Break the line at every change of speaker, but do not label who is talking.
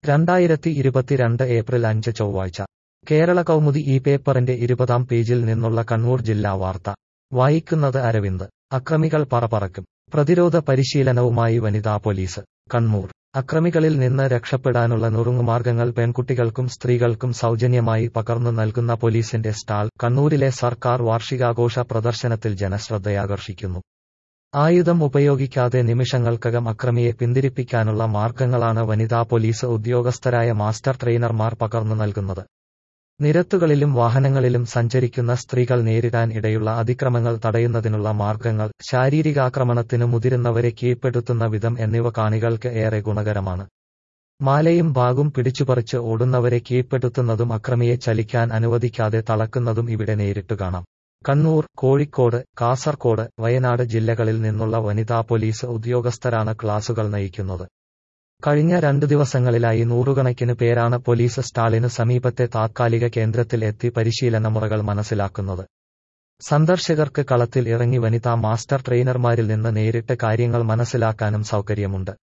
രണ്ടായിരത്തി ഇരുപത്തിരണ്ട് ഏപ്രിൽ അഞ്ച് ചൊവ്വാഴ്ച കേരള കൗമുദി ഈ പേപ്പറിന്റെ ഇരുപതാം പേജിൽ നിന്നുള്ള കണ്ണൂർ ജില്ലാ വാർത്ത വായിക്കുന്നത് അരവിന്ദ് അക്രമികൾ പറപറക്കും പ്രതിരോധ പരിശീലനവുമായി വനിതാ പോലീസ് കണ്ണൂർ അക്രമികളിൽ നിന്ന് രക്ഷപ്പെടാനുള്ള നുറുങ്ങുമാർഗങ്ങൾ പെൺകുട്ടികൾക്കും സ്ത്രീകൾക്കും സൗജന്യമായി പകർന്നു നൽകുന്ന പോലീസിന്റെ സ്റ്റാൾ കണ്ണൂരിലെ സർക്കാർ വാർഷികാഘോഷ പ്രദർശനത്തിൽ ജനശ്രദ്ധയാകർഷിക്കുന്നു ആയുധം ഉപയോഗിക്കാതെ നിമിഷങ്ങൾക്കകം അക്രമിയെ പിന്തിരിപ്പിക്കാനുള്ള മാർഗങ്ങളാണ് വനിതാ പോലീസ് ഉദ്യോഗസ്ഥരായ മാസ്റ്റർ ട്രെയിനർമാർ പകർന്നു നൽകുന്നത് നിരത്തുകളിലും വാഹനങ്ങളിലും സഞ്ചരിക്കുന്ന സ്ത്രീകൾ നേരിടാൻ ഇടയുള്ള അതിക്രമങ്ങൾ തടയുന്നതിനുള്ള മാർഗങ്ങൾ ശാരീരികാക്രമണത്തിന് മുതിരുന്നവരെ കീഴ്പ്പെടുത്തുന്ന വിധം എന്നിവ കാണികൾക്ക് ഏറെ ഗുണകരമാണ് മാലയും ബാഗും പിടിച്ചുപറിച്ച് ഓടുന്നവരെ കീഴ്പ്പെടുത്തുന്നതും അക്രമിയെ ചലിക്കാൻ അനുവദിക്കാതെ തളക്കുന്നതും ഇവിടെ നേരിട്ടു കാണാം കണ്ണൂർ കോഴിക്കോട് കാസർകോട് വയനാട് ജില്ലകളിൽ നിന്നുള്ള വനിതാ പോലീസ് ഉദ്യോഗസ്ഥരാണ് ക്ലാസുകൾ നയിക്കുന്നത് കഴിഞ്ഞ രണ്ടു ദിവസങ്ങളിലായി നൂറുകണക്കിന് പേരാണ് പോലീസ് സ്റ്റാളിന് സമീപത്തെ താത്കാലിക കേന്ദ്രത്തിൽ എത്തി പരിശീലന മുറകൾ മനസ്സിലാക്കുന്നത് സന്ദർശകർക്ക് കളത്തിൽ ഇറങ്ങി വനിതാ മാസ്റ്റർ ട്രെയിനർമാരിൽ നിന്ന് നേരിട്ട് കാര്യങ്ങൾ മനസ്സിലാക്കാനും സൗകര്യമുണ്ട്